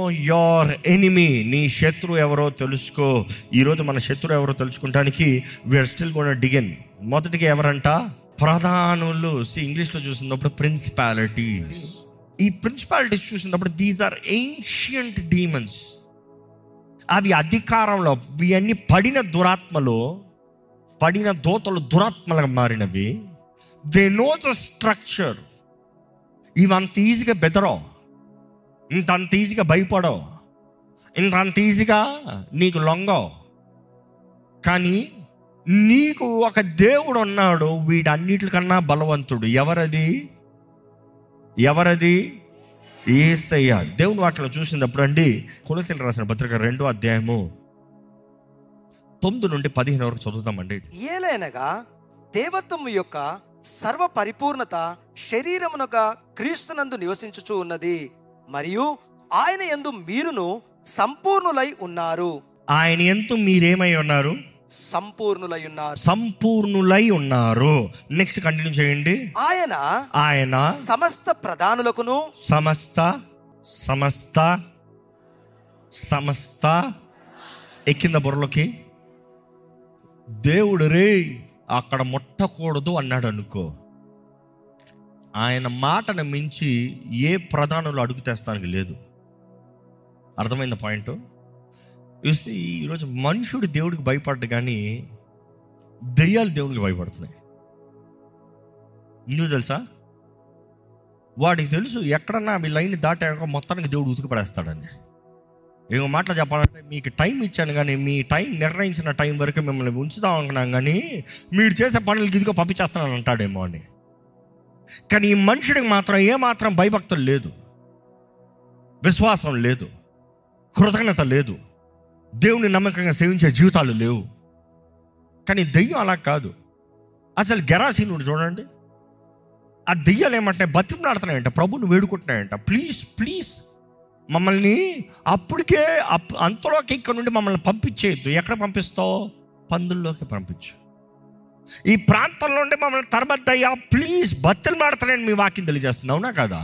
Your enemy నీ శత్రు ఎవరో తెలుసుకో ఈరోజు మన శత్రు ఎవరో తెలుసుకుంటానికి వీఆర్ స్టిల్ గోన్ డిగన్ మొదటిగా ఎవరంట ప్రధానులు సి ఇంగ్లీష్లో చూసినప్పుడు ప్రిన్సిపాలిటీస్ ఈ ప్రిన్సిపాలిటీస్ చూసినప్పుడు దీస్ ఆర్ ఏన్షియంట్ డీమన్స్ అవి అధికారంలో ఇవన్నీ పడిన దురాత్మలు పడిన దోతలు దురాత్మలుగా మారినవి దే నో ద స్ట్రక్చర్ ఇవి అంత ఈజీగా బెదరో ఇంత అంత ఈజీగా భయపడో ఇంత అంత ఈజీగా నీకు లొంగో కానీ నీకు ఒక దేవుడు ఉన్నాడు వీటన్నిటికన్నా బలవంతుడు ఎవరది ఎవరది ఏసయ్య దేవుని వాటిలో చూసినప్పుడు అండి కొలసీలు రాసిన పత్రిక రెండో అధ్యాయము తొమ్మిది నుండి పదిహేను వరకు చదువుతామండి ఏలైనగా దేవత్వము యొక్క సర్వ పరిపూర్ణత శరీరమునగా క్రీస్తునందు నివసించుచు ఉన్నది మరియు ఆయన యందు మీరును సంపూర్ణులై ఉన్నారు ఆయన ఎంతో మీరేమై ఉన్నారు సంపూర్ణులై ఉన్నారు సంపూర్ణులై ఉన్నారు నెక్స్ట్ కంటిన్యూ చేయండి ఆయన ఆయన సమస్త ప్రధానులకును సమస్త సమస్త సమస్త ఎక్కింద బుర్రలోకి దేవుడు రే అక్కడ ముట్టకూడదు అన్నాడు అనుకో ఆయన మాటను మించి ఏ ప్రధానులు అడుగు తెస్తానికి లేదు అర్థమైంది పాయింట్ చూసి ఈరోజు మనుషుడు దేవుడికి భయపడ్డు కానీ దెయ్యాలు దేవునికి భయపడుతున్నాయి ఎందుకు తెలుసా వాడికి తెలుసు ఎక్కడన్నా అవి లైన్ దాటాక మొత్తానికి దేవుడు ఉతికి పడేస్తాడని ఇంకో మాటలు చెప్పాలంటే మీకు టైం ఇచ్చాను కానీ మీ టైం నిర్ణయించిన టైం వరకు మిమ్మల్ని ఉంచుదాం అనుకున్నాం కానీ మీరు చేసే పనులకి ఇదిగో పంపించేస్తానని అంటాడేమో అని కానీ ఈ మనుషుడికి మాత్రం ఏమాత్రం భయభక్తులు లేదు విశ్వాసం లేదు కృతజ్ఞత లేదు దేవుని నమ్మకంగా సేవించే జీవితాలు లేవు కానీ దెయ్యం అలా కాదు అసలు గెరాసీనుడు చూడండి ఆ దెయ్యాలు ఏమంటున్నాయి బతిమలాడుతున్నాయంట ప్రభుని వేడుకుంటున్నాయంట ప్లీజ్ ప్లీజ్ మమ్మల్ని అప్పటికే అప్ అంతలోకి ఇక్కడ నుండి మమ్మల్ని పంపించేయద్దు ఎక్కడ పంపిస్తావు పందుల్లోకి పంపించు ఈ ప్రాంతంలో నుండి మమ్మల్ని తరబద్దయ్యా ప్లీజ్ బత్తలు మాడతానని మీ వాక్యం తెలియజేస్తుంది అవునా కదా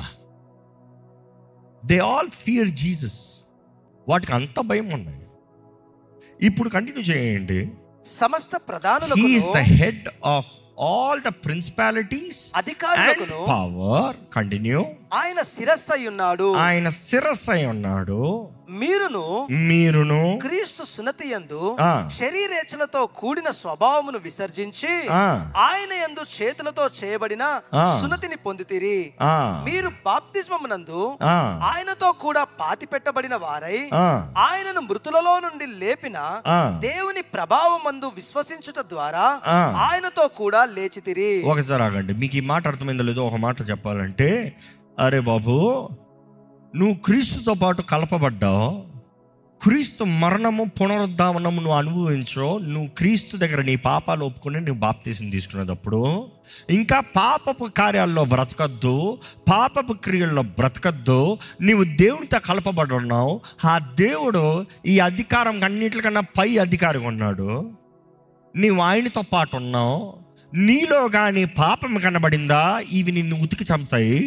దే ఆల్ ఫియర్ జీసస్ వాటికి అంత భయం ఉన్నాయి ఇప్పుడు కంటిన్యూ చేయండి సమస్త హీఈస్ ద ప్రధానులకును head of all the principalities and అధికారులకును పవర్ కంటిన్యూ ఆయన శిరస్సై ఉన్నాడు ఆయన శిరస్సు అయి ఉన్నాడు మీరును మీరును క్రీస్తు సున్నతి యందు ఆ. శరీరేచ్ఛలతో కూడిన స్వభావమును విసర్జించి ఆ, ఆయన యందు చేతులతో చేయబడిన ఆ. సున్నతిని పొందితిరి ఆ, మీరు బాప్తిస్మమునందు ఆ, ఆయనతో కూడా పాతి పెట్టబడిన వారై ఆ, ఆయనను మృతులలో నుండి లేపిన ఆ. దేవుని ప్రభావమందు విశ్వసించుట ద్వారా ఆ. ఆయనతో కూడా లేచితిరి ఒకసారి ఆగండి మీకు ఈ మాట అర్థమైందో లేదో ఒక మాట చెప్పాలంటే అరే బాబు నువ్వు క్రీస్తుతో పాటు కలపబడ్డావు క్రీస్తు మరణము పునరుద్ధావనము నువ్వు అనుభవించో నువ్వు క్రీస్తు దగ్గర నీ పాపాలు ఒప్పుకొని నువ్వు బాప్తీసం తీసుకునేటప్పుడు ఇంకా పాపపు కార్యాల్లో బ్రతకద్దు పాపపు క్రియల్లో బ్రతకద్దు నీవు దేవుడితో కలపబడి ఉన్నావు ఆ దేవుడు ఈ అధికారం అన్నిటికన్నా పై అధికారిగా ఉన్నాడు నీవు ఆయనతో పాటు ఉన్నావు నీలో కానీ పాపం కనబడిందా ఇవి నిన్ను ఉతికి చంపుతాయి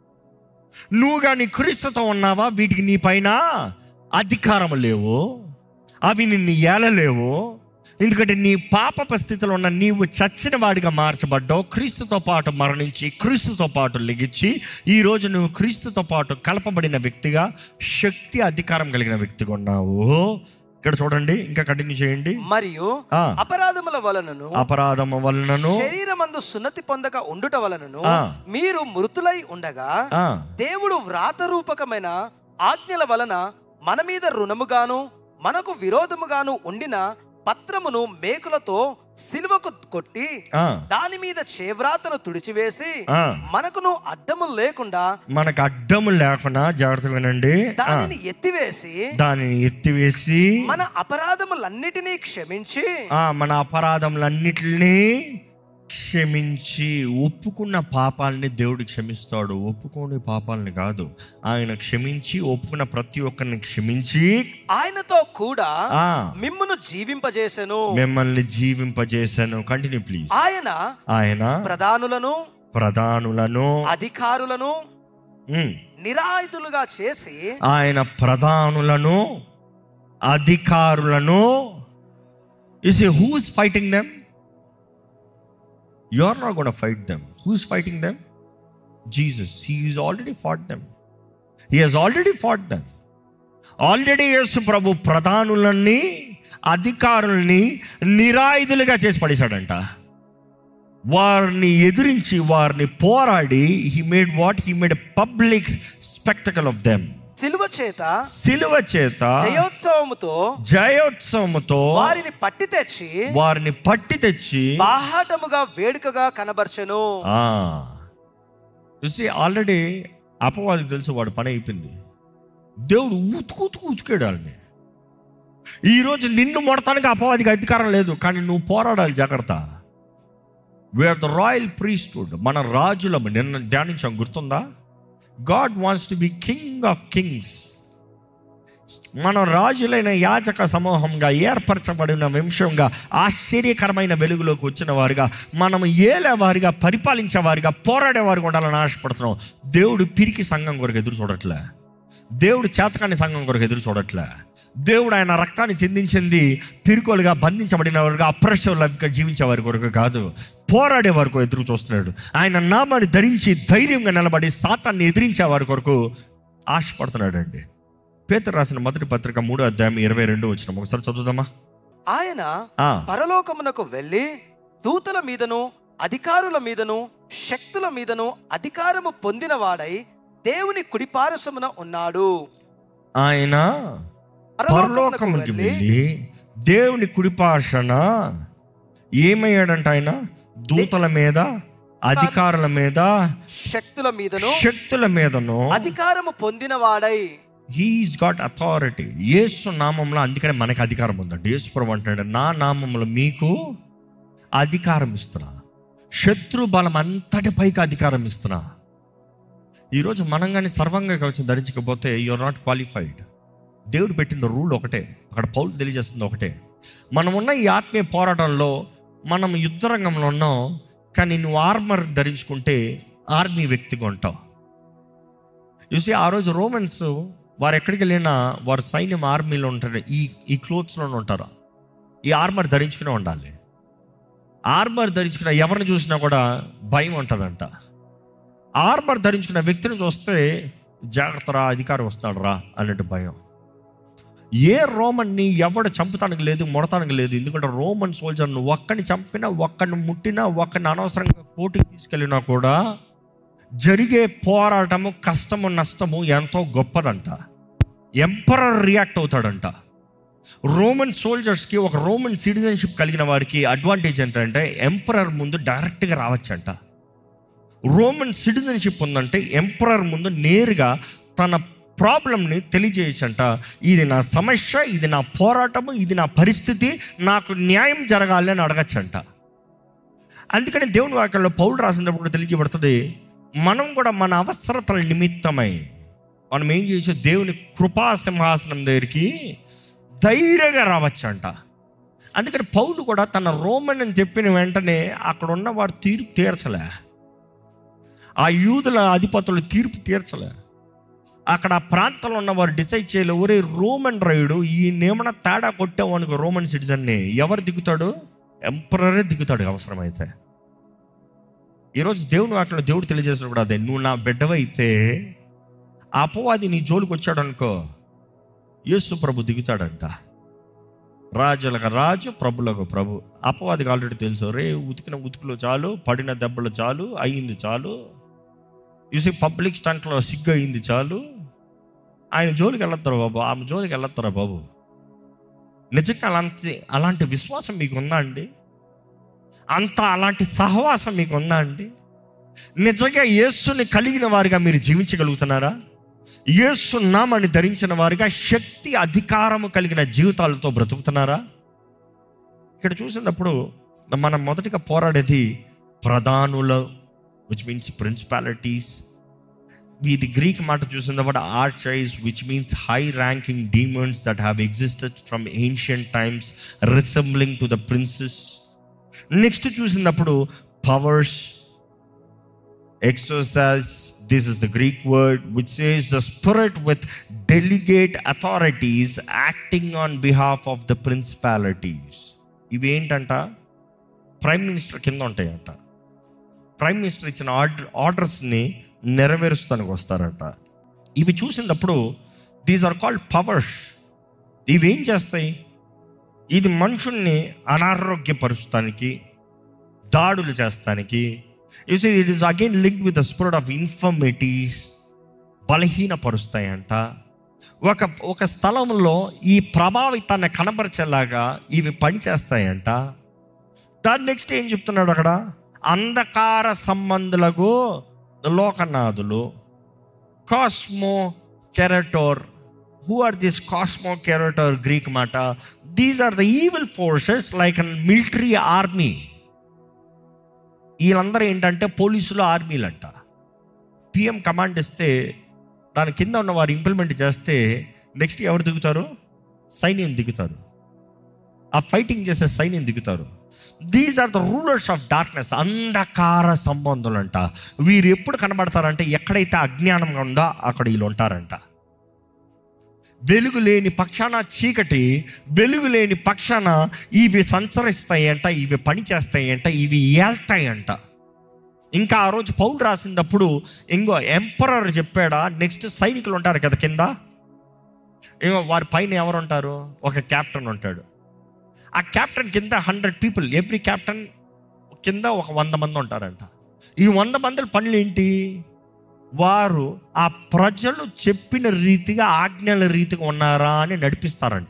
నువ్వు కానీ క్రీస్తుతో ఉన్నావా వీటికి నీ పైన అధికారం లేవు అవి నిన్ను ఏలలేవు ఎందుకంటే నీ పాప స్థితిలో ఉన్న నీవు చచ్చిన వాడిగా మార్చబడ్డావు క్రీస్తుతో పాటు మరణించి క్రీస్తుతో పాటు లెగిచ్చి ఈరోజు నువ్వు క్రీస్తుతో పాటు కలపబడిన వ్యక్తిగా శక్తి అధికారం కలిగిన వ్యక్తిగా ఉన్నావు ఇక్కడ చూడండి ఇంకా కంటిన్యూ చేయండి మరియు ఆ. అపరాధముల వలనను అపరాధము వలనను శరీరమందు సున్నతి పొందక ఉండుట వలనను ఆ. మీరు మృతులై ఉండగా ఆ, దేవుడు వ్రాత రూపకమైన ఆజ్ఞల వలన మన మీద రుణముగాను మనకు విరోధముగాను ఉండిన పత్రమును మేకులతో సిలువకు కొట్టి ఆ, దాని మీద చేవ్రాతను తుడిచివేసి ఆ. మనకును అడ్డము లేకుండా మనకు అడ్డము లేకుండా జాగ్రత్త వినండి ఆ, దానిని ఎత్తివేసి దానిని ఎత్తివేసి మన అపరాధములన్నిటినీ క్షమించి ఆ మన అపరాధములన్నిటినీ క్షమించి ఒప్పుకున్న పాపాలని దేవుడు క్షమిస్తాడు ఒప్పుకోని పాపాలని కాదు ఆయన క్షమించి ఒప్పుకున్న ప్రతి ఒక్కరిని క్షమించి ఆయనతో కూడా ఆ మిమ్మును జీవింపజేసెను మిమ్మల్ని జీవింపజేశాను కంటిన్యూ ప్లీజ్ ఆయన ఆయన ప్రధానులను ప్రధానులను అధికారులను ఉమ్. నిరాయుధులుగా చేసి ఆయన ప్రధానులను అధికారులను is who's fighting them you are not gonna fight them who's fighting them Jesus he's already fought them he has already fought them already యేసు ప్రభు ప్రధానులన్నీ అధికారుల్ని నిరాయుధులుగా చేసి పడేశాడంట వారిని ఎదిరించి వారిని పోరాడి he made what he made public spectacle of them సిలువ చేత సిలువ చేత జయోత్సవముతో జయోత్సవముతో వారిని పట్టి తెచ్చి వారిని పట్టి తెచ్చి బాహాటముగా వేడుకగా కనబర్చెను చూసి ఆల్రెడీ అపవాదికి తెలుసు వాడు పని అయిపోయింది దేవుడు ఉతుకు ఉతుకు ఉతికాడు వాళ్ళని ఈరోజు నిన్ను మొడతానికి అపవాదికి అధికారం లేదు కానీ నువ్వు పోరాడాలి జాగ్రత్త వీఆర్ ద రాయల్ ప్రీస్టుడ్ మన రాజులం నిన్న ధ్యానించాం గుర్తుందా God wants to be king of kings మనం రాజులైన యాజక సమూహంగా ఏర్పరచబడిన వంశంగా ఆశ్చర్యకరమైన వెలుగులోకి వచ్చిన వారిగా మనం ఏలేవారిగా పరిపాలించేవారిగా పోరాడేవారిగా ఉండాలని ఆశపడుతున్నాం దేవుడు పిరికి సంఘం కొరకు ఎదురు చూడట్లే దేవుడు చేతకాని సంఘం కొరకు ఎదురు చూడట్లే దేవుడు ఆయన రక్తాన్ని చెందించింది పిరుకోలుగా బంధించబడిన వారుగా అప్రెషర్లుగా జీవించే వారి కొరకు కాదు పోరాడే వరకు ఎదురు చూస్తున్నాడు ఆయన నామాన్ని ధరించి ధైర్యంగా నిలబడి సాతాన్ని ఎదిరించే వారి కొరకు ఆశపడుతున్నాడు అండి పేతురు రాసిన మొదటి పత్రిక మూడో అధ్యాయం ఇరవై రెండు వచ్చిన ఒకసారి చదువుదామా ఆయన ఆ, పరలోకమునకు వెళ్ళి దూతల మీదను అధికారుల మీదను శక్తుల మీదను అధికారము పొందినవాడై దేవుని కుడిపారసమున ఉన్నాడు ఆయన పరలోకముకి వెళ్ళి దేవుని కుడిపార్షణ ఏమయ్యాడంట ఆయన దూతల మీద అధికారుల మీద శక్తుల మీదను శక్తుల మీదను అధికారము పొందినవాడై హీఈస్ గాట్ అథారిటీ యేసు నామంలో అందుకనే మనకి అధికారం ఉందండి యేసు ప్రభు అంటున్నాడు నా నామంలో మీకు అధికారం ఇస్తున్నా శత్రు బలం అంతటి పైకి అధికారం ఇస్తున్నా ఈరోజు మనం కానీ సర్వంగా కవచం ధరించకపోతే యుర్ నాట్ క్వాలిఫైడ్ దేవుడు పెట్టిన రూల్ ఒకటే అక్కడ పౌలు తెలియజేస్తుంది ఒకటే మనం ఉన్న ఈ ఆత్మీయ పోరాటంలో మనం యుద్ధ రంగంలో ఉన్నాం కానీ నువ్వు ఆర్మర్ ధరించుకుంటే ఆర్మీ వ్యక్తిగా ఉంటావు చూసి ఆ రోజు రోమన్స్ వారు ఎక్కడికి వెళ్ళినా వారు సైన్యం ఆర్మీలో ఉంటారు ఈ ఈ క్లోత్స్లోనే ఉంటారు ఈ ఆర్మర్ ధరించుకునే ఉండాలి ఆర్మర్ ధరించుకున్న ఎవరిని చూసినా కూడా భయం ఉంటుందంట ఆర్మర్ ధరించుకున్న వ్యక్తిని చూస్తే జాగ్రత్త రా అధికారం వస్తాడు రా అన్నట్టు భయం ఏ రోమన్ని ఎవడు చంపుతానికి లేదు ముడతానికి లేదు ఎందుకంటే రోమన్ సోల్జర్ నువ్వు ఒక్కడిని చంపినా ఒక్కడిని ముట్టినా ఒక్కడిని అనవసరంగా కోర్టుకి తీసుకెళ్ళినా కూడా జరిగే పోరాటము కష్టము నష్టము ఎంతో గొప్పదంట ఎంపరర్ రియాక్ట్ అవుతాడంట రోమన్ సోల్జర్స్కి ఒక రోమన్ సిటిజన్షిప్ కలిగిన వారికి అడ్వాంటేజ్ ఏంటంటే ఎంపరర్ ముందు డైరెక్ట్గా రావచ్చంట రోమన్ సిటిజన్షిప్ ఉందంటే ఎంపరర్ ముందు నేరుగా తన ప్రాబ్లంని తెలియజేయచ్చంట ఇది నా సమస్య ఇది నా పోరాటము ఇది నా పరిస్థితి నాకు న్యాయం జరగాలి అని అడగచ్చంట అందుకని దేవుని వాక్యంలో పౌరుడు రాసినప్పుడు తెలియజేయబడుతుంది మనం కూడా మన అవసరతల నిమిత్తమై మనం ఏం చేయొచ్చు దేవుని కృపా సింహాసనం దగ్గరికి ధైర్యంగా రావచ్చంట అందుకని పౌలు కూడా తన రోమన్ అని చెప్పిన వెంటనే అక్కడ ఉన్న వారు తీర్పు తీర్చలే ఆ యూదుల అధిపతులు తీర్పు తీర్చలే అక్కడ ఆ ప్రాంతంలో ఉన్న వారు డిసైడ్ చేయలే ఒరే రోమన్ రైడు ఈ నేమన తేడా కొట్టామనుకో రోమన్ సిటిజన్ని ఎవరు దిగుతాడు ఎంపరరే దిగుతాడు అవసరమైతే ఈరోజు దేవుని వాటిలో దేవుడు తెలియజేసిన కూడా అదే నువ్వు నా బిడ్డవైతే ఆ అపవాది నీ జోలికి వచ్చాడు అనుకో యేసు ప్రభు దిగుతాడంట రాజులకు రాజు ప్రభులకు ప్రభు అపవాదికి ఆల్రెడీ తెలుసు రే ఉతికిన ఉతుకులు చాలు పడిన దెబ్బలు చాలు అయ్యింది చాలు చూసి పబ్లిక్ స్టంట్లో సిగ్గు అయింది చాలు ఆయన జోలికి వెళ్ళొస్తారా బాబు ఆమె జోలికి వెళ్ళొస్తారా బాబు నిజంగా అలాంటి అలాంటి విశ్వాసం మీకు ఉందా అండి అంత అలాంటి సహవాసం మీకు ఉందా అండి నిజంగా యేసుని కలిగిన వారిగా మీరు జీవించగలుగుతున్నారా యేసు నామాన్ని ధరించిన వారిగా శక్తి అధికారము కలిగిన జీవితాలతో బ్రతుకుతున్నారా ఇక్కడ చూసినప్పుడు మనం మొదటిగా పోరాడేది ప్రధానుల విచ్ మీన్స్ ప్రిన్సిపాలిటీస్ ఇది గ్రీక్ మాట చూసినప్పుడు ఆర్చైజ్ which means high ranking demons that have existed from ancient times resembling to the princes next చూసినప్పుడు powers exercise this is the Greek word which says the spirit with delegate authorities acting on behalf of the principalities. ఇవి ఏంటంట prime minister కింద ఉంటాయంట prime minister ఇచ్చిన order ఆర్డర్స్ని నెరవేరుస్తానికి వస్తారంట ఇవి చూసినప్పుడు దీస్ ఆర్ కాల్డ్ పవర్స్ ఇవి ఏం చేస్తాయి ఇది మనుషుల్ని అనారోగ్యపరుస్తానికి దాడులు చేస్తానికి you see it is again link with the spirit of infirmities బలహీనపరుస్తాయంట ఒక ఒక స్థలంలో ఈ ప్రభావితాన్ని కనబరిచేలాగా ఇవి పనిచేస్తాయంట దాని నెక్స్ట్ ఏం చెప్తున్నాడు అక్కడ అంధకార సంబంధులకు లోకనాథులు కాస్మో కెరటోర్ హూ ఆర్ దిస్ కాస్మో కెరటోర్ గ్రీక్ మాట these are the evil forces like an military army వీళ్ళందరూ ఏంటంటే పోలీసులు ఆర్మీలు అంట పిఎం కమాండ్ ఇస్తే దాని కింద ఉన్న వారు ఇంప్లిమెంట్ చేస్తే నెక్స్ట్ ఎవరు దిగుతారు సైన్యం దిగుతారు ఆ ఫైటింగ్ చేసే సైన్యం దిగుతారు these are the rulers of darkness అంధకార సంబంధులు అంట వీరు ఎప్పుడు కనబడతారంటే ఎక్కడైతే అజ్ఞానంగా ఉందో అక్కడ వీళ్ళు ఉంటారంట వెలుగు లేని పక్షాన చీకటి వెలుగు లేని పక్షాన ఇవి సంచరిస్తాయంట ఇవి పని చేస్తాయంట ఇవి ఏళ్తాయంట ఇంకా ఆ రోజు పౌలు రాసినప్పుడు ఇంకో ఎంపరర్ చెప్పాడా నెక్స్ట్ సైనికులు ఉంటారు కదా కింద ఇంకో వారి పైన ఎవరు ఉంటారు ఒక క్యాప్టెన్ ఉంటాడు ఆ క్యాప్టెన్ కింద హండ్రెడ్ పీపుల్ ఎవ్రీ క్యాప్టెన్ కింద ఒక వంద మంది ఉంటారంట ఈ వంద మంది పనులు ఏంటి వారు ఆ ప్రజలు చెప్పిన రీతిగా ఆజ్ఞల రీతిగా ఉన్నారా అని నడిపిస్తారంట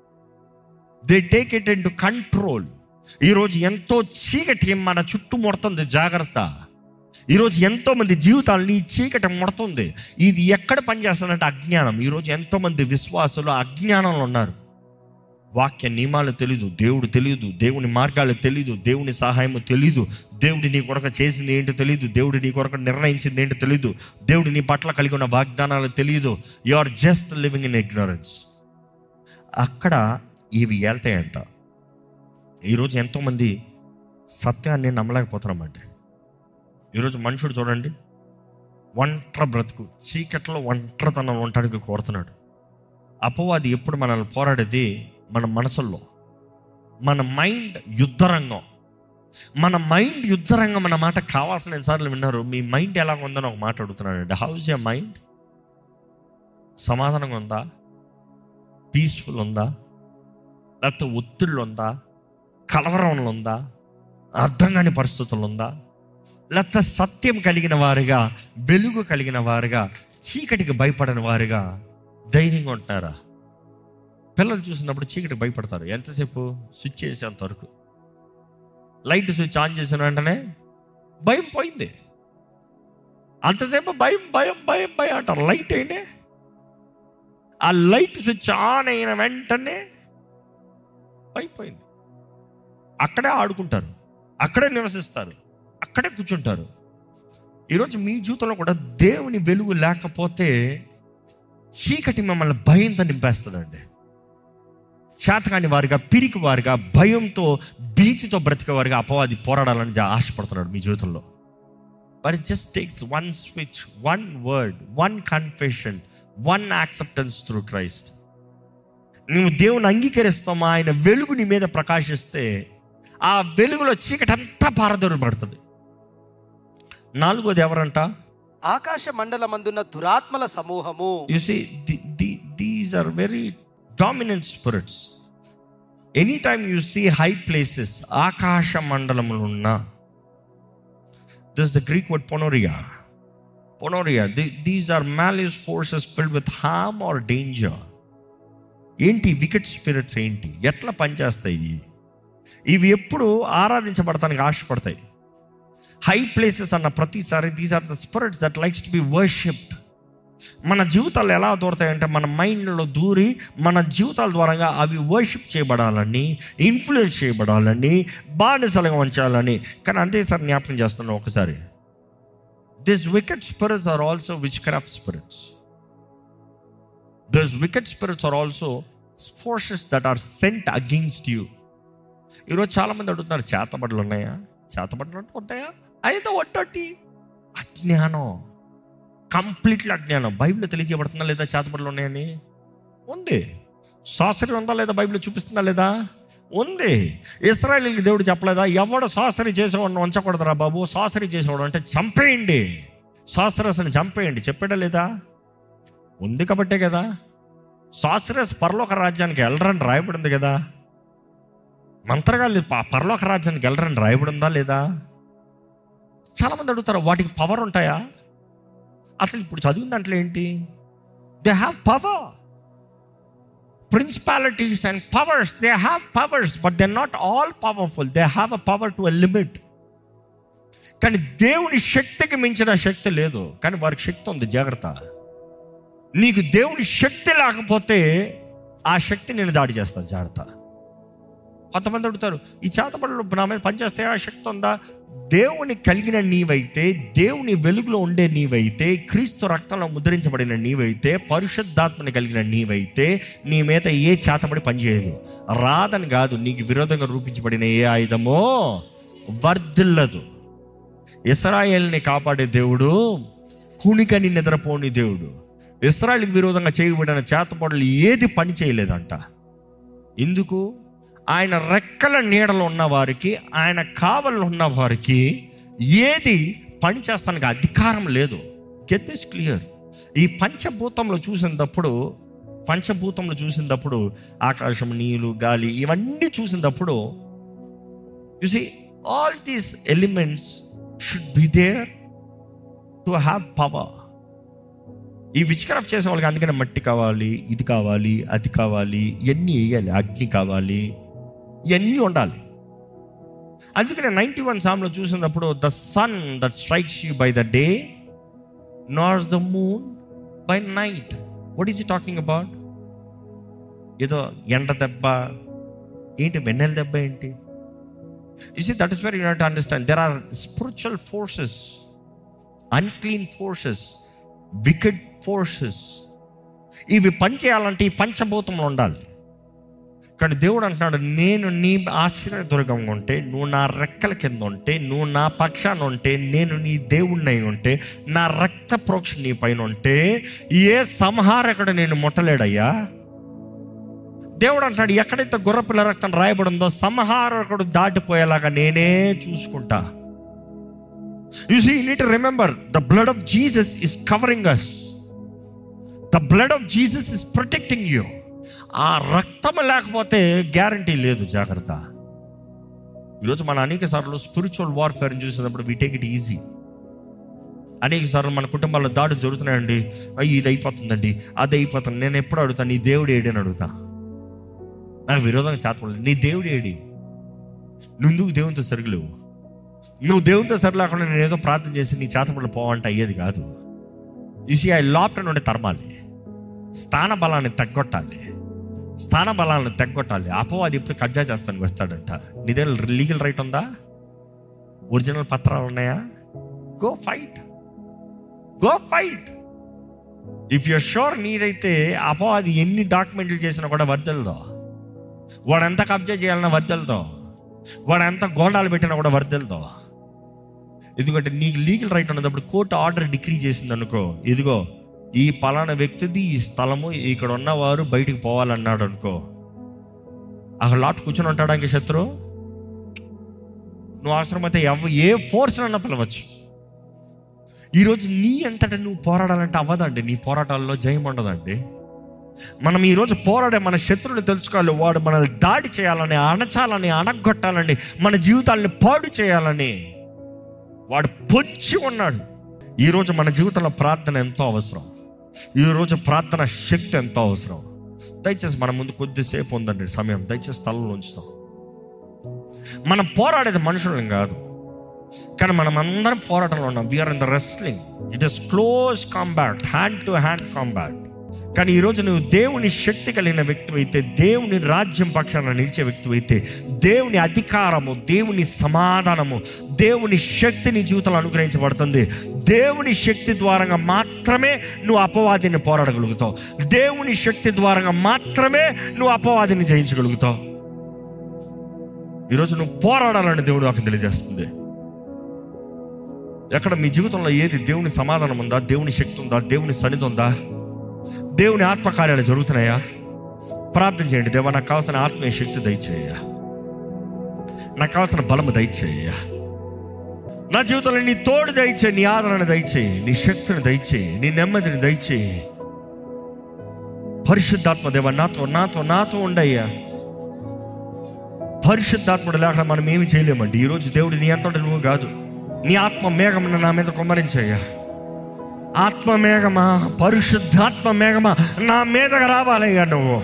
they take it in to control ఈరోజు ఎంతో చీకటి మన చుట్టూ ముడుతుంది జాగ్రత్త ఈరోజు ఎంతో మంది జీవితాలని ఈ చీకటి ముడుతుంది ఇది ఎక్కడ పనిచేస్తుందంటే అజ్ఞానం ఈరోజు ఎంతో మంది విశ్వాసులు అజ్ఞానంలో ఉన్నారు వాక్య నియమాలు తెలీదు దేవుడు తెలియదు దేవుని మార్గాలు తెలీదు దేవుని సహాయం తెలీదు దేవుడు నీ కొరకు చేసింది ఏంటో తెలియదు దేవుడు నీ కొరకు నిర్ణయించింది ఏంటో తెలియదు దేవుడు నీ పట్ల కలిగి ఉన్న వాగ్దానాలు తెలియదు you are just living in ignorance అక్కడ ఇవి వెళ్తాయంట ఈరోజు ఎంతోమంది సత్యాన్ని నమ్మలేకపోతున్నామండి ఈరోజు మనుషుడు చూడండి ఒంట్ర బ్రతుకు చీకట్లో ఒంటరితనం ఉండటానికి కోరుతున్నాడు అపవాది ఎప్పుడు మనల్ని పోరాడేది మన మనసుల్లో మన మైండ్ యుద్ధరంగం మన మైండ్ యుద్ధరంగం అన్న మాట కావాల్సిన సార్లు విన్నారు మీ మైండ్ ఎలా ఉందని ఒక మాట అడుగుతున్నాడు హౌస్ యర్ మైండ్ సమాధానంగా ఉందా పీస్ఫుల్ ఉందా లేకపోతే ఒత్తిళ్ళు ఉందా కలవరంలో ఉందా అర్థం కాని పరిస్థితులు ఉందా లేకపోతే సత్యం కలిగిన వారుగా వెలుగు కలిగిన వారుగా చీకటికి భయపడని వారుగా ధైర్యంగా ఉంటున్నారా పిల్లలు చూసినప్పుడు చీకటికి భయపడతారు ఎంతసేపు స్విచ్ చేసేంత వరకు లైట్ స్విచ్ ఆన్ చేసిన వెంటనే భయం పోయింది అంతసేపు భయం భయం భయం భయం అంటారు లైట్ ఏంటి ఆ లైట్ స్విచ్ ఆన్ అయిన వెంటనే అయిపోయింది అక్కడే ఆడుకుంటారు అక్కడే నివసిస్తారు అక్కడే కూర్చుంటారు ఈరోజు మీ జీవితంలో కూడా దేవుని వెలుగు లేకపోతే చీకటి మిమ్మల్ని భయంతో నింపేస్తుందండి చేతకాని వారిగా పిరికి వారిగా భయంతో భీతితో బ్రతికే వారిగా అపవాది పోరాడాలని జా- ఆశపడుతున్నాడు మీ జీవితంలో but it just takes one switch one word one confession one acceptance through Christ నువ్వు దేవుని అంగీకరిస్తామా ఆయన వెలుగు నీ మీద ప్రకాశిస్తే ఆ వెలుగులో చీకటి అంతా పారదొరబడుతుంది నాలుగోది ఎవరంట ఆకాశ మండలమందున్న దురాత్మల సమూహము you see these are very dominant spirits any time you see high places ఆకాశ మండలములు ఉన్న దిస్ ద గ్రీక్ వర్డ్ పొనోరియా పొనోరియా these are malicious forces filled with harm or danger ఏంటి వికెట్ స్పిరిట్స్ ఏంటి ఎట్లా పనిచేస్తాయి ఇవి ఎప్పుడు ఆరాధించబడటానికి ఆశపడతాయి హై ప్లేసెస్ అన్న ప్రతిసారి these are the spirits that likes to be worshipped మన జీవితాలు ఎలా దూరతాయంటే మన మైండ్లో దూరి మన జీవితాల ద్వారా అవి వర్షిప్ చేయబడాలని ఇన్ఫ్లుయెన్స్ చేయబడాలని బానిసలుగా ఉంచాలని కానీ అంతే సార్ జ్ఞాపకం చేస్తున్నాను ఒకసారి this wicked spirits are also witchcraft spirits this wicked spirits are also forces that are sent against you ఈరోజు చాలామంది అడుగుతున్నారు చేతబడులు ఉన్నాయా చేతబడులు అంటే ఉంటాయా అయితే ఒట్టొట్టి అజ్ఞానం కంప్లీట్లీ అజ్ఞానం బైబిల్ తెలియజేయబడుతుందా లేదా చేతబడులు ఉన్నాయని ఉంది సాసరి ఉందా లేదా బైబిల్ చూపిస్తుందా లేదా ఉంది ఇస్రాయలీకి దేవుడు చెప్పలేదా ఎవడు సాసరి చేసేవాడిని ఉంచకూడదురా బాబు సాసరి చేసేవాడు అంటే చంపేయండి సాసరస్ని చంపేయండి చెప్పాడా లేదా ఉంది కాబట్టే కదా సాసరస్ పరలోక రాజ్యానికి వెళ్ళరని రాయబడింది కదా మంత్రగాళ్ళు ప- పరలోక రాజ్యానికి వెళ్ళరని రాయబడిందా లేదా చాలామంది అడుగుతారు వాటికి పవర్ ఉంటాయా అసలు ఇప్పుడు చదివిన దాంట్లో ఏంటి they have power principalities and powers they have powers but they not all powerful they have a power to a limit కానీ దేవుని శక్తికి మించిన శక్తి లేదు కానీ వారికి శక్తి ఉంది జాగ్రత్త నీకు దేవుని శక్తి లేకపోతే ఆ శక్తి నేను దాడి చేస్తాను జాగ్రత్త కొంతమంది అడుగుతారు ఈ చేతబడులు నా మీద పనిచేస్తే ఆ శక్తి ఉందా దేవుని కలిగిన నీవైతే దేవుని వెలుగులో ఉండే నీవైతే క్రీస్తు రక్తంలో ముద్రించబడిన నీవైతే పరిశుద్ధాత్మని కలిగిన నీవైతే నీ మీద ఏ చేతబడి పనిచేయదు రాదని కాదు నీకు విరోధంగా రూపించబడిన ఏ ఆయుధమో వర్ధిల్లదు ఇస్రాయేల్ని కాపాడే దేవుడు కునికని నిద్రపోని దేవుడు ఇస్రాయల్కి విరోధంగా చేయబడిన చేతపడులు ఏది పని చేయలేదంట ఎందుకు ఆయన రెక్కల నీడలో ఉన్న వారికి ఆయన కావల్లో ఉన్న వారికి ఏది పని చేస్తానికి అధికారం లేదు గెట్ ఇస్ క్లియర్ ఈ పంచభూతంలో చూసినప్పుడు పంచభూతంలో చూసినప్పుడు ఆకాశం నీళ్ళు గాలి ఇవన్నీ చూసినప్పుడు you see all these elements should be there to have power ఈ విచ్క్రాఫ్ట్ చేసే వాళ్ళకి అందుకనే మట్టి కావాలి ఇది కావాలి అది కావాలి ఇవన్నీ వేయాలి అగ్ని కావాలి ఇవన్నీ ఉండాలి అందుకనే నైంటీ వన్ సామ్లో చూసినప్పుడు the sun that strikes you by the day not the moon by night what is you talking about ఏదో ఎండ దెబ్బ ఏంటి వెన్నెల దెబ్బ ఏంటి You see, that is where you have to understand. There are spiritual forces, unclean forces, wicked forces. ఇవి పని చేయాలంటే ఈ పంచభూతంలో ఉండాలి కానీ దేవుడు అంటున్నాడు నేను నీ ఆశ్రయదుర్గంగా ఉంటే నువ్వు నా రెక్కల కింద ఉంటే నువ్వు నా పక్షాన ఉంటే నేను నీ దేవుణ్ణి అయి ఉంటే నా రక్త ప్రోక్ష నీ పైన ఉంటే ఏ సంహారకుడు నేను ముట్టలేడయ్యా దేవుడు అంటాడు ఎక్కడైతే గుర్రపిల్ల రక్తం రాయబడిందో సంహారకుడు దాటిపోయేలాగా నేనే చూసుకుంటా you see neat remember the blood of Jesus is covering us the blood of Jesus is protecting you ఆ రక్తం లేకపోతే గ్యారంటీ లేదు జాగ్రత్త ఈరోజు మన అనేక సార్లు స్పిరిచువల్ వార్ఫేర్ చూసినప్పుడు వి టేక్ ఇట్ ఈజీ అనేక సార్లు మన కుటుంబాల్లో దాడులు జరుగుతున్నాయండి అయ్యి ఇది అయిపోతుందండి అది అయిపోతుంది నేను ఎప్పుడు అడుగుతాను నీ దేవుడు ఏడి అని అడుగుతా నాకు విరోధంగా చేతపడలేదు నీ దేవుడు ఏడి నువ్వు ఎందుకు దేవునితో సరిగలేవు నువ్వు దేవునితో సరిలేకుండా నేను ఏదో ప్రార్థన చేసి నీ చేతపడలు పోవంటే అయ్యేది కాదు చూసి ఆ లాప్ట నుండి తరమాలి స్థాన బలాన్ని తగ్గొట్టాలి స్థాన బలాలను తగ్గొట్టాలి అపవాది ఎప్పుడు కబ్జా చేస్తానికి వస్తాడంట నీ దగ్గర లీగల్ రైట్ ఉందా ఒరిజినల్ పత్రాలు ఉన్నాయా go fight go fight if you're sure నీదైతే అపవాది ఎన్ని డాక్యుమెంట్లు చేసినా కూడా వర్దలదో వాడు ఎంత కబ్జా చేయాలన్నా వర్దలతో వాడు ఎంత గోండాలు పెట్టినా కూడా వర్దలతో ఎందుకంటే నీకు లీగల్ రైట్ ఉన్నప్పుడు కోర్టు ఆర్డర్ డిగ్రీ చేసింది అనుకో ఇదిగో ఈ పలానా వ్యక్తిది ఈ స్థలము ఇక్కడ ఉన్నవారు బయటికి పోవాలన్నాడు అనుకో అక్కడ లాట్ కూర్చొని ఉంటాడా ఇంక శత్రు నువ్వు అవసరమైతే ఎవ ఏ ఫోర్స్ అన్నా పిలవచ్చు ఈరోజు నీ అంతటా నువ్వు పోరాడాలంటే అవ్వదండి నీ పోరాటాల్లో జయం ఉండదండి మనం ఈరోజు పోరాడే మన శత్రువుని తెలుసుకోవాలి వాడు మనల్ని దాడి చేయాలని అణచాలని అణగొట్టాలని మన జీవితాలని పాడు చేయాలని వాడు పొంచి ఉన్నాడు ఈరోజు మన జీవితంలో ప్రార్థన ఎంతో అవసరం ఈరోజు ప్రార్థన శక్తి ఎంతో అవసరం దయచేసి మన ముందు కొద్దిసేపు ఉందండి సమయం దయచేసి తలలో ఉంచుతాం మనం పోరాడేది మనుషులం కాదు కానీ మనం అందరం పోరాటంలో ఉన్నాం we are in the wrestling it is close combat hand to hand combat కానీ ఈరోజు నువ్వు దేవుని శక్తి కలిగిన వ్యక్తి అయితే దేవుని రాజ్యం పక్షాన నిలిచే వ్యక్తి అయితే దేవుని అధికారము దేవుని సమాధానము దేవుని శక్తి నీ జీవితంలో అనుగ్రహించబడుతుంది దేవుని శక్తి ద్వారంగా మాత్రమే నువ్వు అపవాదిని పోరాడగలుగుతావు దేవుని శక్తి ద్వారంగా మాత్రమే నువ్వు అపవాదిని జయించగలుగుతావు ఈరోజు నువ్వు పోరాడాలని దేవుడు నాకు తెలియజేస్తుంది ఎక్కడ మీ జీవితంలో ఏది దేవుని సమాధానం ఉందా దేవుని శక్తి ఉందా దేవుని సన్నిధి ఉందా దేవుని ఆత్మకార్యాలు జరుగుతున్నాయా ప్రార్థన చేయండి దేవా నాకు కావాల్సిన ఆత్మీయ శక్తి దయచేయ నాకు కావాల్సిన బలము దయచేయ నా జీవితంలో నీ తోడు దయచేయి నీ ఆదరణ దయచేయి నీ శక్తిని దయచేయి నీ నెమ్మదిని దయచేయి పరిశుద్ధాత్మ దేవ నాతో నాతో నాతో ఉండయ్యా పరిశుద్ధాత్ముడు లేకుండా మనం ఏమి చేయలేమండి ఈరోజు దేవుడు నీ అంతటి నువ్వు కాదు నీ ఆత్మ మేఘమును నా మీద కుమ్మరించయ్యా ఆత్మ మేఘమా పరిశుద్ధాత్మ మేఘమా నా మీదగా రావాలయ్యా నువ్వు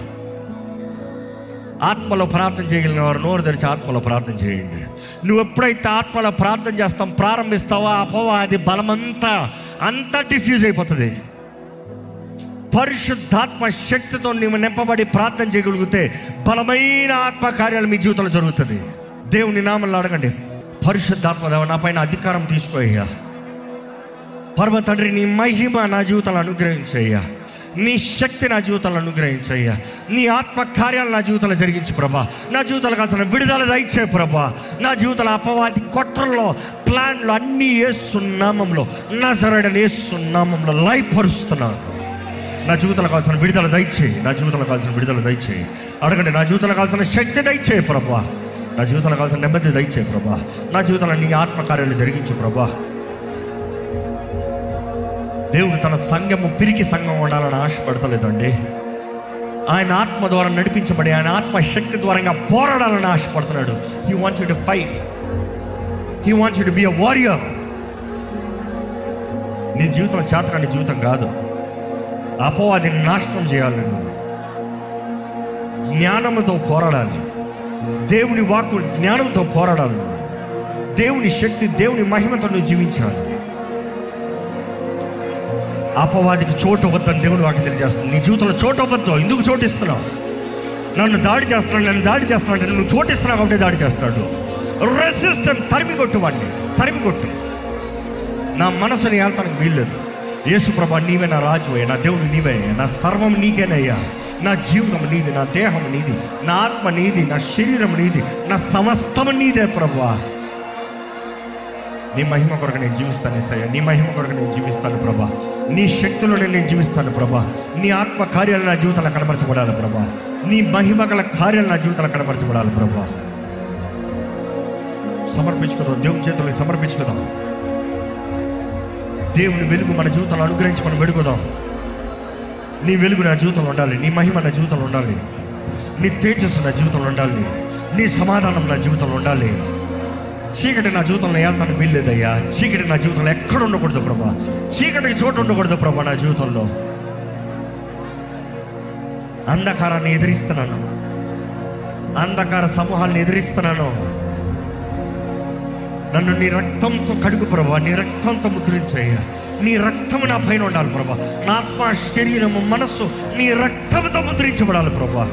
ఆత్మలో ప్రార్థన చేయగలిగిన వారు నోరు తెరిచి ఆత్మలో ప్రార్థన చేయండి నువ్వు ఎప్పుడైతే ఆత్మలో ప్రార్థన చేస్తాం ప్రారంభిస్తావో అపవాది బలమంతా అంతా డిఫ్యూజ్ అయిపోతుంది పరిశుద్ధాత్మ శక్తితో నీవు నింపబడి ప్రార్థన చేయగలిగితే బలమైన ఆత్మ కార్యాలు మీ జీవితంలో జరుగుతుంది దేవుని నామంలో అడగండి పరిశుద్ధాత్మ దేవ నా పైన అధికారం తీసుకోయ్యా పరమ తండ్రి నీ మహిమ నా జీవితంలో అనుగ్రహించయ్యా నీ శక్తి నా జీవితంలో అనుగ్రహించయ్యా నీ ఆత్మ కార్యాలు నా జీవితంలో జరిగించి ప్రభా నా జీవితంలో కాసిన విడుదల దయచే ప్రభా నా జీవితంలో అపవాది కొట్రల్లో ప్లాన్లు అన్నీ వేస్తున్నామంలో నా సరైన వేస్తున్నామంలో లైఫ్ పరుస్తున్నాను నా జీవితంలో కావాల్సిన విడుదల దయచేయి నా జీవితంలో కావాల్సిన విడుదల దయచేయి అడగండి నా జీవితంలో కావాల్సిన శక్తి దయచేయి ప్రభా నా జీవితంలో కావాల్సిన నెమ్మది దయచేయి ప్రభా నా జీవితంలో నీ ఆత్మకార్యాలు జరిగించు ప్రభా దేవుడు తన సంఘము పిరికి సంఘం ఉండాలని ఆశపడతలేదండి ఆయన ఆత్మ ద్వారా నడిపించబడి ఆయన ఆత్మ శక్తి ద్వారా పోరాడాలని ఆశపడుతున్నాడు he wants you to fight he wants you to be a warrior నీ జీవితం చేతకాని జీవితం కాదు అపవాదిని నాశనం చేయాలి నువ్వు జ్ఞానముతో పోరాడాలి దేవుని వాక్కు జ్ఞానంతో పోరాడాలి నువ్వు దేవుని శక్తి దేవుని మహిమతో నువ్వు జీవించాలి అపవాదికి చోటు వద్దని దేవుని వాక్యం తెలియజేస్తుంది నీ జీవితంలో చోటు అవ్వద్దు ఎందుకు చోటు ఇస్తున్నావు నన్ను దాడి చేస్తున్నాడు నన్ను దాడి చేస్తున్నాడు అంటే నువ్వు చోటు ఇస్తున్నావు కాబట్టి దాడి చేస్తాడు రెసిస్టెంట్ తరిమి కొట్టు వాడిని తరిమి కొట్టు నా మనసుని వెళ్తానికి వీల్లేదు యేసు ప్రభా నీవే నా రాజు నా దేవుడు నీవే నా సర్వం నీకేనయ్యా నా జీవితం నీది నా దేహం నీది నా ఆత్మ నీది నా శరీరం నీది నా సమస్తం నీదే ప్రభా నీ మహిమ కొరకు నేను జీవిస్తాను ఏసయ్య నీ మహిమ కొరకు నేను జీవిస్తాను ప్రభా నీ శక్తిలోనే నేను జీవిస్తాను ప్రభా నీ ఆత్మ కార్యాలు నా జీవితంలో కనబరచబడాలి ప్రభా నీ మహిమ గల కార్యాలు నా జీవితంలో కనబరచబడాలి ప్రభా సమర్పించుకుందాం దేవుని చేతులకు సమర్పించుకుందాం దేవుని వెలుగు మన జీవితంలో అనుగ్రహించి మనం వెడుకుదాం నీ వెలుగు నా జీవితంలో ఉండాలి నీ మహిమ నా జీవితంలో ఉండాలి నీ తేజస్సు నా జీవితంలో ఉండాలి నీ సమాధానం నా జీవితంలో ఉండాలి చీకటి నా జీవితంలో వెళ్తాను వీల్లేదయ్యా చీకటి నా జీవితంలో ఎక్కడ ఉండకూడదు ప్రభా చీకటికి చోటు ఉండకూడదు ప్రభా నా జీవితంలో అంధకారాన్ని ఎదిరిస్తున్నాను అంధకార సమూహాన్ని ఎదిరిస్తున్నాను నన్ను నీ రక్తంతో కడుగు ప్రభా నీ రక్తంతో ముద్రించయ్యా నీ రక్తము నా పైన ఉండాలి ప్రభా నా ఆత్మ శరీరము మనస్సు నీ రక్తంతో ముద్రించబడాలి ప్రభా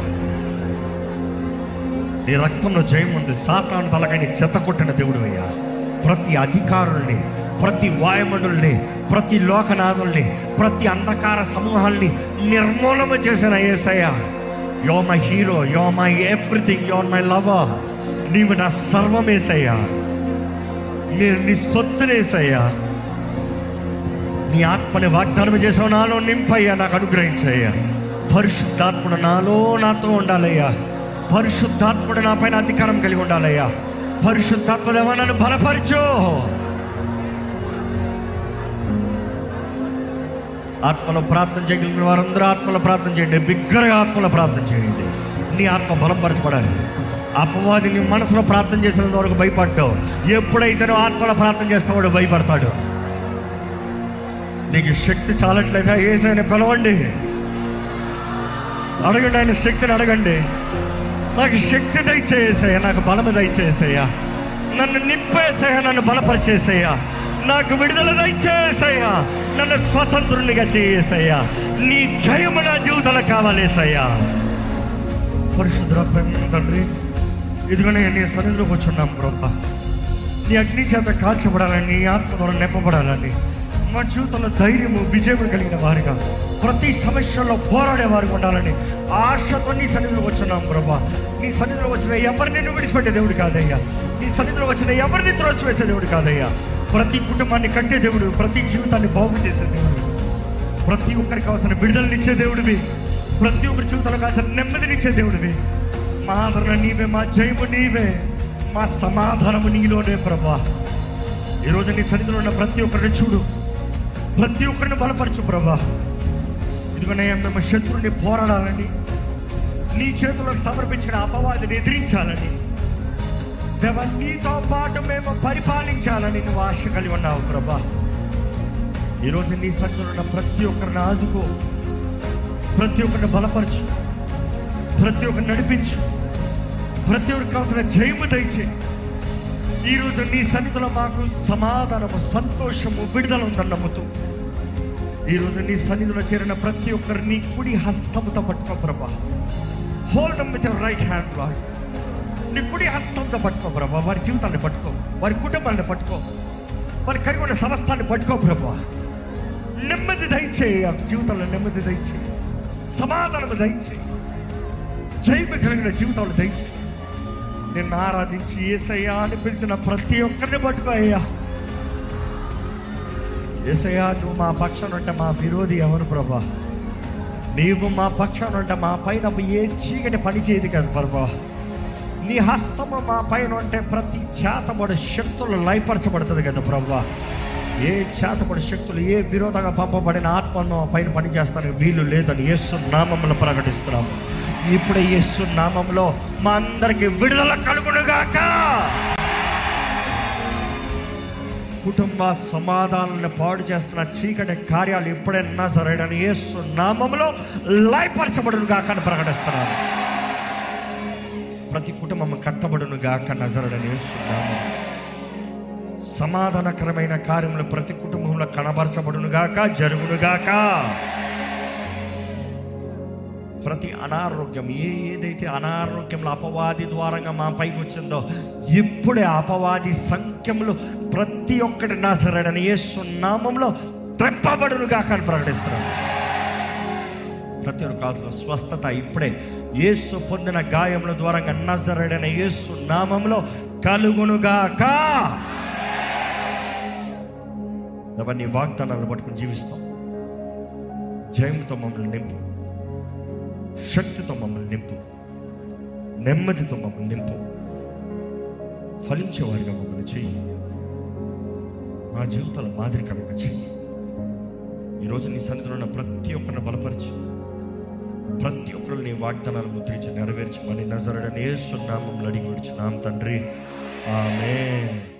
నీ రక్తంలో జయం ఉంది సాతాను తలకని చెత్త కొట్టిన దేవుడు అయ్యా ప్రతి అధికారుల్ని ప్రతి వాయుమండుల్ని ప్రతి లోకనాథుల్ని ప్రతి అంధకార సమూహాల్ని నిర్మూలన చేసిన Yesayya yo my hero yo my everything you're my lover నీవు నా సర్వమేసయ్యా నేను నీ సొత్తునేసయ్యా నీ ఆత్మని వాగ్దానం చేసావు నాలో నింపయ్యా నాకు అనుగ్రహించయ్యా పరిశుద్ధాత్ముడు నాలో నాతో ఉండాలయ్యా పరిశుద్ధాత్ముడు నా పైన అధికారం కలిగి ఉండాలయ్యా పరిశుద్ధాత్ముడేమో నన్ను బలపరచు ఆత్మలో ప్రార్థన చేయగలిగిన వారందరూ ఆత్మలో ప్రార్థన చేయండి బిగ్గరగా ఆత్మలో ప్రార్థన చేయండి నీ ఆత్మ బలపరచబడాలి అపవాది నీ మనసులో ప్రార్థన చేసినంత వరకు భయపడ్డావు ఎప్పుడైతే నువ్వు ఆత్మలో ప్రార్థన చేస్తావాడు భయపడతాడు నీకు శక్తి చాలట్లేదా ఏసైనా పిలవండి అడగండి ఆయన శక్తిని అడగండి నాకు శక్తి దయచేసేయ్యా నాకు బలము దయచేసేయ్యా నన్ను నింపేసేయ్యా నన్ను బలపరిచేసేయ్యా నాకు విడుదల దయచేసేయ్యా నన్ను స్వతంత్రునిగా చేసేయ్యా నీ జయము నా జీవితంలో కావాలేసయ్యా పరిశుద్ధ తండ్రి ఇదిగోనే నీ సన్నిధిలోకి వచ్చున్నాం ప్రభా నీ అగ్ని చేత కాల్చబడాలని నీ ఆత్మ ద్వారా నింపబడాలని మా జీవితంలో ధైర్యము విజయము కలిగిన వారిగా ప్రతి సమస్యల్లో పోరాడే వారికి ఉండాలని ఆశతో నీ సన్నిధిలో వచ్చున్నాం ప్రభా నీ సన్నిధిలో వచ్చిన ఎవరిని నువ్వు విడిచిపెట్టే దేవుడు కాదయ్యా నీ సన్నిధిలో వచ్చిన ఎవరిని త్రోసివేసే దేవుడు కాదయ్యా ప్రతి కుటుంబాన్ని కట్టే దేవుడు ప్రతి జీవితాన్ని బాగు చేసే దేవుడు ప్రతి ఒక్కరికి కావాల్సిన విడుదలనిచ్చే దేవుడివి ప్రతి ఒక్కరి జీవితంలో కావాల్సిన నెమ్మదినిచ్చే దేవుడివి మా ఆదరణ నీవే మా జయము నీవే మా సమాధానము నీలోనే ప్రభా ఈరోజు నీ సన్నిధిలో ఉన్న ప్రతి ఒక్కరిని చూడు ప్రతి ఒక్కరిని బలపరచు ప్రభా ఇదిగోనయ్యా మేము శత్రువుని పోరాడాలని నీ చేతులకు సమర్పించిన అపవాదిని ఎదిరించాలని దేవ నీతో పాటు మేము పరిపాలించాలని నువ్వు ఆశ కలిగి ఉన్నావు ప్రభా ఈరోజు నీ సన్నిధిలో ఉన్న ప్రతి ఒక్కరిని ఆదుకో ప్రతి ఒక్కరిని బలపరచు ప్రతి ఒక్కరిని నడిపించు ప్రతి ఒక్కరికి కావాల్సిన జయము దయచే ఈరోజు నీ సన్నిధిలో మాకు సమాధానము సంతోషము విడుదల ఉందని నమ్ముతూ ఈరోజు నీ సన్నిధిలో చేరిన ప్రతి ఒక్కరిని కుడి హస్తముతో పట్టుకో ప్రభా hold with right hand Lord నీ కుడి హస్తంతో పట్టుకో ప్రభా వారి జీవితాన్ని పట్టుకో వారి కుటుంబాన్ని పట్టుకో వారి కలిగి ఉన్న సమస్తాన్ని పట్టుకో ప్రభా నెమ్మది దయచేయి ఆ జీవితంలో నెమ్మది దయచేయి సమాధానం దయచేయి జైలు కలిగిన జీవితంలో దయచేయి నిన్ను ఆరాధించి ఏసయ్యా అని పిలిచిన ప్రతి ఒక్కరిని పట్టుకో అయ్యా ఏసయ్యా నువ్వు మా పక్షాన ఉంటే మా విరోధి ఎవరు ప్రభా నీవు మా పక్షాన ఉంటే మా పైన ఏ చీకటి పని చేయదు కదా ప్రభా నీ హస్తము మా పైన ఉంటే ప్రతి చేతబడి శక్తులు లయపరచబడుతుంది కదా ప్రభా ఏ చేతబడి శక్తులు ఏ విరోధంగా పంపబడిన ఆత్మను మా పైన పనిచేస్తానికి వీలు లేదని యేసు నామంలో ప్రకటిస్తున్నాము ఇప్పుడే యేసు నామంలో మా అందరికి విడుదల కలుగునుగాక కుటుంబ సమాధానాలను పాడు చేస్తున్న చీకటి కార్యాలు ఎప్పుడైనా సరైన యేసు నామంలో లయపరచబడును గాక అని ప్రకటిస్తున్నాను ప్రతి కుటుంబం కట్టబడును గాక నజరడని యేసు నామం సమాధానకరమైన కార్యములు ప్రతి కుటుంబంలో కనబరచబడును గాక జరుగును గాక ప్రతి అనారోగ్యం ఏ ఏదైతే అనారోగ్యంలో అపవాది ద్వారంగా మా పైకి వచ్చిందో ఇప్పుడే అపవాది సంఖ్యములు ప్రతి ఒక్కటి నా సరైన యేసు నామంలో త్రెంపబడునుగా కానీ ప్రకటిస్తున్నాను ప్రతి ఒక్క కావాల్సిన స్వస్థత ఇప్పుడే యేసు పొందిన గాయముల ద్వారంగా నజరడైన యేసు నామంలో కలుగునుగాక అవన్నీ వాగ్దానాలను పట్టుకుని జీవిస్తాం జయంతో మమ్మల్ని నింపు శక్తితో మమ్మల్ని నింపు నెమ్మదితో మమ్మల్ని నింపు ఫలించేవారిగా మమ్మల్ని చెయ్యి మా జీవితాలు మాదిరికరంగా చెయ్యి ఈరోజు నీ సన్నిధిలో ఉన్న ప్రతి ఒక్కరిని బలపరిచి ప్రతి ఒక్కరు నీ వాగ్దానాలు ముద్రించి నెరవేర్చి మళ్ళీ నజరడని ఏ సున్నామంలో అడిగి విడిచున్నాం తండ్రి ఆమె